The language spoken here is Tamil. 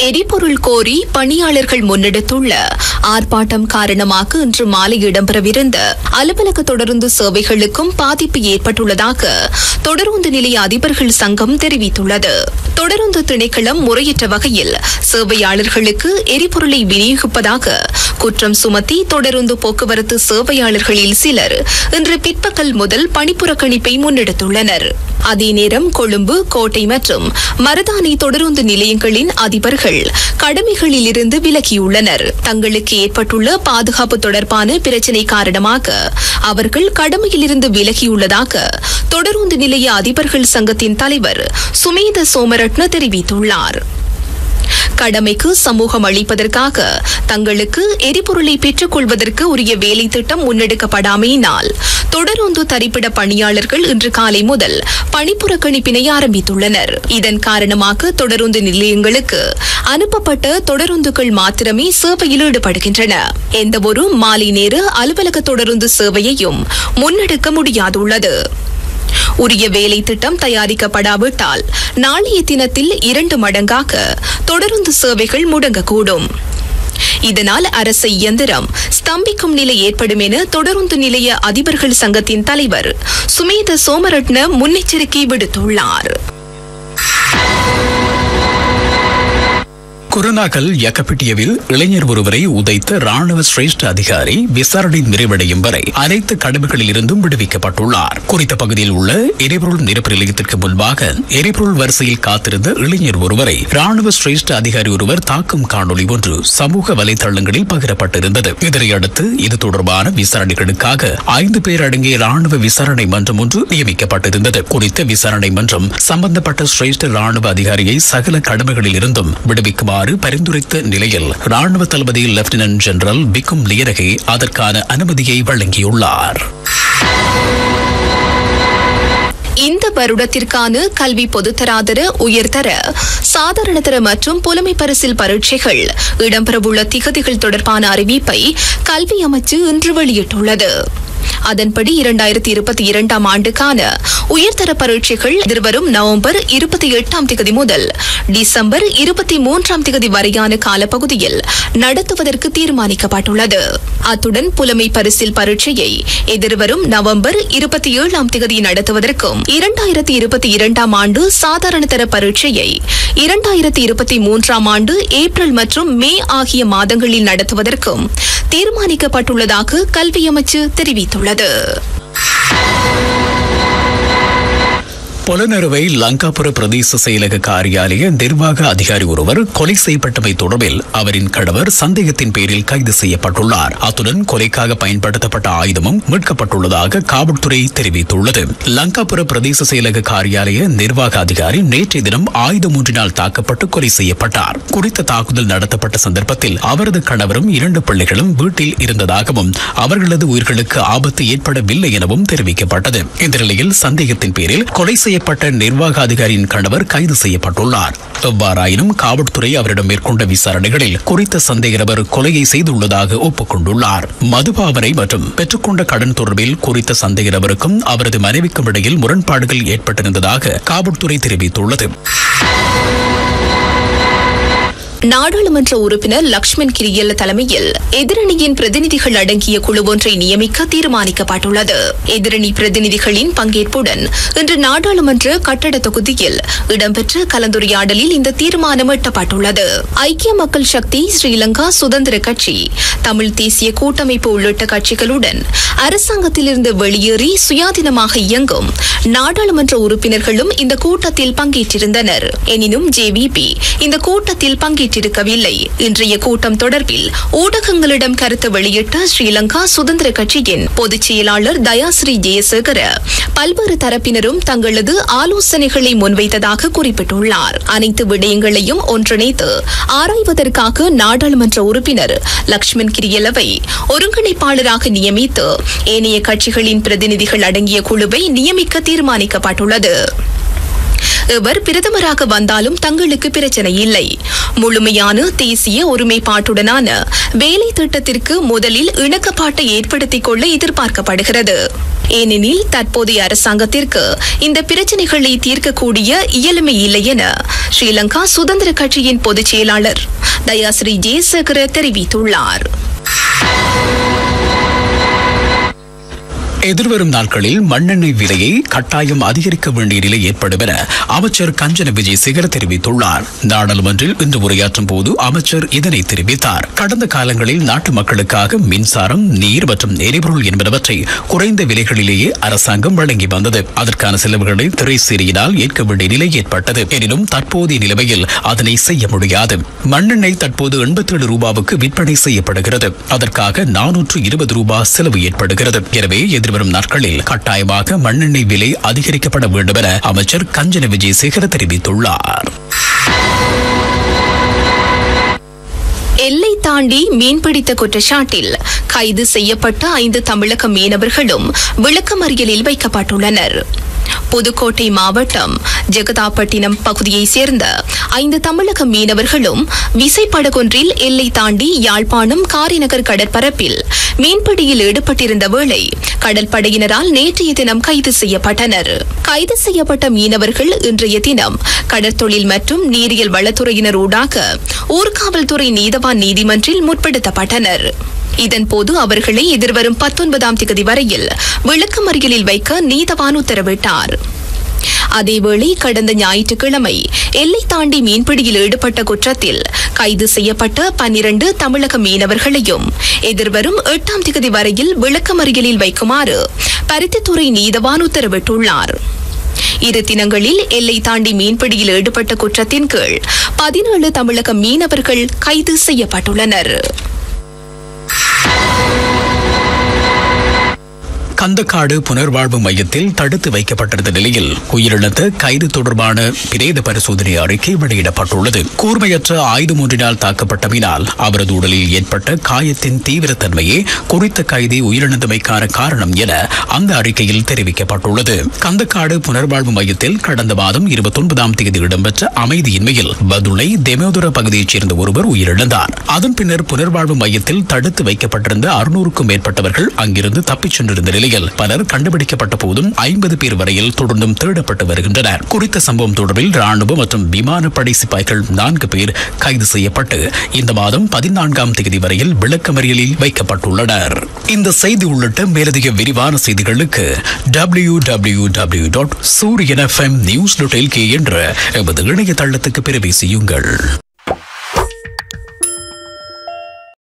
எரிபொருள் கோரி பணியாளர்கள் முன்னெடுத்துள்ள ஆர்ப்பாட்டம் காரணமாக இன்று மாலை இடம்பெறவிருந்த அலுவலக தொடருந்து சேவைகளுக்கும் பாதிப்பு ஏற்பட்டுள்ளதாக தொடருந்து நிலைய அதிபர்கள் சங்கம் தெரிவித்துள்ளது தொடருந்து திணைக்களம் முறையற்ற வகையில் சேவையாளர்களுக்கு எரிபொருளை விநியோகிப்பதாக குற்றம் சுமத்தி தொடருந்து போக்குவரத்து சேவையாளர்களில் சிலர் இன்று பிற்பகல் முதல் பணிப்புறக்கணிப்பை முன்னெடுத்துள்ளனர் அதே நேரம் கொழும்பு கோட்டை மற்றும் மருதானை தொடருந்து நிலையங்களின் அதிபர்கள் கடமைகளில் இருந்து விலகியுள்ளனர் தங்களுக்கு ஏற்பட்டுள்ள பாதுகாப்பு தொடர்பான பிரச்சினை காரணமாக அவர்கள் கடமையிலிருந்து விலகியுள்ளதாக தொடருந்து நிலைய அதிபர்கள் சங்கத்தின் தலைவர் சுமேத சோமரட்ன தெரிவித்துள்ளார் கடமைக்கு சமூகம் அளிப்பதற்காக தங்களுக்கு எரிபொருளை பெற்றுக் கொள்வதற்கு உரிய வேலை திட்டம் முன்னெடுக்கப்படாமையினால் தொடருந்து தரிப்பிட பணியாளர்கள் இன்று காலை முதல் பணிப்புறக்கணிப்பினை ஆரம்பித்துள்ளனர் இதன் காரணமாக தொடருந்து நிலையங்களுக்கு அனுப்பப்பட்ட தொடருந்துகள் மாத்திரமே சேவையில் ஈடுபடுகின்றன எந்தவொரு மாலை நேர அலுவலக தொடருந்து சேவையையும் முன்னெடுக்க முடியாதுள்ளது உரிய வேலை திட்டம் தயாரிக்கப்படாவிட்டால் நாளைய தினத்தில் இரண்டு மடங்காக தொடருந்து சேவைகள் முடங்கக்கூடும் இதனால் அரச இயந்திரம் ஸ்தம்பிக்கும் நிலை ஏற்படும் என தொடருந்து நிலைய அதிபர்கள் சங்கத்தின் தலைவர் சுமேத சோமரட்ன முன்னெச்சரிக்கை விடுத்துள்ளார் குருநாகல் யக்கப்பிட்டியவில் இளைஞர் ஒருவரை உதைத்த ராணுவ சிரேஷ்ட அதிகாரி விசாரணை நிறைவடையும் வரை அனைத்து கடமைகளில் இருந்தும் விடுவிக்கப்பட்டுள்ளார் குறித்த பகுதியில் உள்ள எரிபொருள் நிரப்பு நிலையத்திற்கு முன்பாக எரிபொருள் வரிசையில் காத்திருந்த இளைஞர் ஒருவரை ராணுவ சிரேஷ்ட அதிகாரி ஒருவர் தாக்கும் காணொளி ஒன்று சமூக வலைதளங்களில் பகிரப்பட்டிருந்தது இதனையடுத்து இது தொடர்பான விசாரணைகளுக்காக ஐந்து பேர் அடங்கிய ராணுவ விசாரணை மன்றம் ஒன்று நியமிக்கப்பட்டிருந்தது குறித்த விசாரணை மன்றம் சம்பந்தப்பட்ட சிரேஷ்ட ராணுவ அதிகாரியை சகல கடமைகளில் இருந்தும் விடுவிக்குமாறு பரிந்துரைத்த நிலையில் ராணுவ தளபதி லெப்டினன்ட் ஜெனரல் பிக்கும் லியரகே அதற்கான அனுமதியை வழங்கியுள்ளார் இந்த வருடத்திற்கான கல்வி பொதுத்தராதர உயர்தர சாதாரணதர மற்றும் புலமை பரிசில் பரீட்சைகள் இடம்பெறவுள்ள திகதிகள் தொடர்பான அறிவிப்பை கல்வி அமைச்சு இன்று வெளியிட்டுள்ளது அதன்படி இரண்டாயிரத்தி இருபத்தி இரண்டாம் ஆண்டுக்கான உயர்தர பரீட்சைகள் எதிர்வரும் நவம்பர் இருபத்தி எட்டாம் திகதி முதல் டிசம்பர் இருபத்தி மூன்றாம் திகதி வரையான காலப்பகுதியில் நடத்துவதற்கு தீர்மானிக்கப்பட்டுள்ளது அத்துடன் புலமை பரிசில் பரீட்சையை எதிர்வரும் நவம்பர் இருபத்தி ஏழாம் திகதி நடத்துவதற்கும் இரண்டாயிரத்தி இருபத்தி இரண்டாம் ஆண்டு சாதாரணதர பரீட்சையை இரண்டாயிரத்தி இருபத்தி மூன்றாம் ஆண்டு ஏப்ரல் மற்றும் மே ஆகிய மாதங்களில் நடத்துவதற்கும் தீர்மானிக்கப்பட்டுள்ளதாக கல்வி அமைச்சு தெரிவித்துள்ளது புலனறுவை லங்காபுர பிரதேச செயலக காரியாலய நிர்வாக அதிகாரி ஒருவர் கொலை செய்யப்பட்டமை தொடர்பில் அவரின் கணவர் சந்தேகத்தின் பேரில் கைது செய்யப்பட்டுள்ளார் அத்துடன் கொலைக்காக பயன்படுத்தப்பட்ட ஆயுதமும் மீட்கப்பட்டுள்ளதாக காவல்துறை தெரிவித்துள்ளது லங்காபுர பிரதேச செயலக காரியாலய நிர்வாக அதிகாரி நேற்றைய தினம் ஆயுதம் ஒன்றினால் தாக்கப்பட்டு கொலை செய்யப்பட்டார் குறித்த தாக்குதல் நடத்தப்பட்ட சந்தர்ப்பத்தில் அவரது கணவரும் இரண்டு பிள்ளைகளும் வீட்டில் இருந்ததாகவும் அவர்களது உயிர்களுக்கு ஆபத்து ஏற்படவில்லை எனவும் தெரிவிக்கப்பட்டது இந்த நிலையில் சந்தேகத்தின் பேரில் கொலை செய்யப்பட்ட நிர்வாக அதிகாரியின் கணவர் கைது செய்யப்பட்டுள்ளார் எவ்வாறாயினும் காவல்துறை அவரிடம் மேற்கொண்ட விசாரணைகளில் குறித்த சந்தேக நபர் கொலையை செய்துள்ளதாக ஒப்புக்கொண்டுள்ளார் மதுபாவனை மற்றும் பெற்றுக்கொண்ட கடன் தொடர்பில் குறித்த சந்தேக நபருக்கும் அவரது மனைவிக்கும் இடையில் முரண்பாடுகள் ஏற்பட்டிருந்ததாக காவல்துறை தெரிவித்துள்ளது நாடாளுமன்ற உறுப்பினர் லக்ஷ்மண் கிரியல்ல தலைமையில் எதிரணியின் பிரதிநிதிகள் அடங்கிய குழு ஒன்றை நியமிக்க தீர்மானிக்கப்பட்டுள்ளது எதிரணி பிரதிநிதிகளின் பங்கேற்புடன் இன்று நாடாளுமன்ற கட்டட தொகுதியில் இடம்பெற்ற கலந்துரையாடலில் இந்த தீர்மானம் எட்டப்பட்டுள்ளது ஐக்கிய மக்கள் சக்தி ஸ்ரீலங்கா சுதந்திர கட்சி தமிழ் தேசிய கூட்டமைப்பு உள்ளிட்ட கட்சிகளுடன் அரசாங்கத்திலிருந்து வெளியேறி சுயாதீனமாக இயங்கும் நாடாளுமன்ற உறுப்பினர்களும் இந்த கூட்டத்தில் பங்கேற்றிருந்தனர் எனினும் ஜேவிபி இந்த கூட்டத்தில் பங்கேற்றிருக்கவில்லை இன்றைய கூட்டம் தொடர்பில் ஊடகங்களிடம் கருத்து வெளியிட்ட ஸ்ரீலங்கா சுதந்திர கட்சியின் பொதுச் செயலாளர் தயாஸ்ரீ ஜெயசேகர பல்வேறு தரப்பினரும் தங்களது ஆலோசனைகளை முன்வைத்ததாக குறிப்பிட்டுள்ளார் அனைத்து விடயங்களையும் ஒன்றிணைத்து ஆராய்வதற்காக நாடாளுமன்ற உறுப்பினர் லக்ஷ்மண் கிரியலவை ஒருங்கிணைப்பாளராக நியமித்து ஏனைய கட்சிகளின் பிரதிநிதிகள் அடங்கிய குழுவை நியமிக்க தீர்மானிக்கப்பட்டுள்ளது இவர் பிரதமராக வந்தாலும் தங்களுக்கு பிரச்சனை இல்லை முழுமையான தேசிய ஒருமைப்பாட்டுடனான வேலை திட்டத்திற்கு முதலில் இணக்கப்பாட்டை ஏற்படுத்திக் கொள்ள எதிர்பார்க்கப்படுகிறது ஏனெனில் தற்போதைய அரசாங்கத்திற்கு இந்த பிரச்சனைகளை தீர்க்கக்கூடிய இயலுமை இல்லை என ஸ்ரீலங்கா சுதந்திர கட்சியின் பொதுச் செயலாளர் தயாஸ்ரீ ஜெயசேகர தெரிவித்துள்ளார் எதிர்வரும் நாட்களில் மண்ணெண்ணெய் விலையை கட்டாயம் அதிகரிக்க வேண்டிய நிலை ஏற்படும் என அமைச்சர் கஞ்சன விஜயசேகர் தெரிவித்துள்ளார் நாடாளுமன்றில் இன்று உரையாற்றும் போது அமைச்சர் இதனை தெரிவித்தார் கடந்த காலங்களில் நாட்டு மக்களுக்காக மின்சாரம் நீர் மற்றும் எரிபொருள் என்பனவற்றை குறைந்த விலைகளிலேயே அரசாங்கம் வழங்கி வந்தது அதற்கான செலவுகளை திரைசேரியினால் ஏற்க வேண்டிய நிலை ஏற்பட்டது எனினும் தற்போதைய நிலைமையில் அதனை செய்ய முடியாது மண்ணெண்ணெய் தற்போது எண்பத்தி ஏழு ரூபாவுக்கு விற்பனை செய்யப்படுகிறது அதற்காக நானூற்று இருபது ரூபாய் செலவு ஏற்படுகிறது எனவே எதிர்வரும் நாட்களில் கட்டாயமாக மண்ணெண்ணெய் விலை அதிகரிக்கப்பட வேண்டும் என அமைச்சர் கஞ்சன விஜயசேகர தெரிவித்துள்ளார் எல்லை தாண்டி மீன்பிடித்த குற்றச்சாட்டில் கைது செய்யப்பட்ட ஐந்து தமிழக மீனவர்களும் விளக்கமறியலில் வைக்கப்பட்டுள்ளனர் புதுக்கோட்டை மாவட்டம் ஜெகதாப்பட்டினம் பகுதியைச் சேர்ந்த ஐந்து தமிழக மீனவர்களும் விசைப்படகொன்றில் எல்லை தாண்டி யாழ்ப்பாணம் காரிநகர் கடற்பரப்பில் மீன்பிடியில் ஈடுபட்டிருந்த வேளை கடற்படையினரால் நேற்றைய தினம் கைது செய்யப்பட்டனர் கைது செய்யப்பட்ட மீனவர்கள் இன்றைய தினம் கடற்தொழில் மற்றும் நீரியல் வளத்துறையினர் ஊடாக ஊர்காவல்துறை நீதவான் நீதிமன்றில் முற்படுத்தப்பட்டனர் இதன்போது அவர்களை எதிர்வரும் பத்தொன்பதாம் தேதி வரையில் விளக்கமறியலில் வைக்க நீதவான் உத்தரவிட்டார் அதேவேளை கடந்த ஞாயிற்றுக்கிழமை எல்லை தாண்டி மீன்பிடியில் ஈடுபட்ட குற்றத்தில் கைது செய்யப்பட்ட பன்னிரண்டு தமிழக மீனவர்களையும் எதிர்வரும் எட்டாம் தேதி வரையில் விளக்கமறியலில் வைக்குமாறு பருத்தித்துறை நீதவான் உத்தரவிட்டுள்ளார் இரு தினங்களில் எல்லை தாண்டி மீன்பிடியில் ஈடுபட்ட குற்றத்தின் கீழ் பதினேழு தமிழக மீனவர்கள் கைது செய்யப்பட்டுள்ளனர் கந்தக்காடு புனர்வாழ்வு மையத்தில் தடுத்து வைக்கப்பட்டிருந்த நிலையில் உயிரிழந்த கைது தொடர்பான பிரேத பரிசோதனை அறிக்கை வெளியிடப்பட்டுள்ளது கூர்மையற்ற ஆயுதம் ஒன்றினால் தாக்கப்பட்டமையினால் அவரது உடலில் ஏற்பட்ட காயத்தின் தீவிரத்தன்மையே குறித்த கைதி உயிரிழந்தமைக்கான காரணம் என அந்த அறிக்கையில் தெரிவிக்கப்பட்டுள்ளது கந்தக்காடு புனர்வாழ்வு மையத்தில் கடந்த மாதம் இருபத்தொன்பதாம் தேதி இடம்பெற்ற அமைதியின்மையில் பதுளை தெமோதுர பகுதியைச் சேர்ந்த ஒருவர் உயிரிழந்தார் அதன் பின்னர் புனர்வாழ்வு மையத்தில் தடுத்து வைக்கப்பட்டிருந்த அறுநூறுக்கும் மேற்பட்டவர்கள் அங்கிருந்து தப்பிச் சென்றிருந்த நிலையில் பலர் கண்டுபிடிக்கப்பட்ட போதும் ஐம்பது பேர் வரையில் தொடர்ந்தும் தேடப்பட்டு வருகின்றனர் குறித்த சம்பவம் தொடர்பில் ராணுவ மற்றும் விமானப்படை சிப்பாய்கள் நான்கு பேர் கைது செய்யப்பட்டு இந்த மாதம் பதினான்காம் தேதி வரையில் விளக்கமறியலில் வைக்கப்பட்டுள்ளனர் இந்த செய்தி உள்ளிட்ட மேலதிக விரிவான செய்திகளுக்கு W W W dot Sooriyan FM news dot LK என்ற எமது இணையதளத்துக்கு பிரவேசியுங்கள்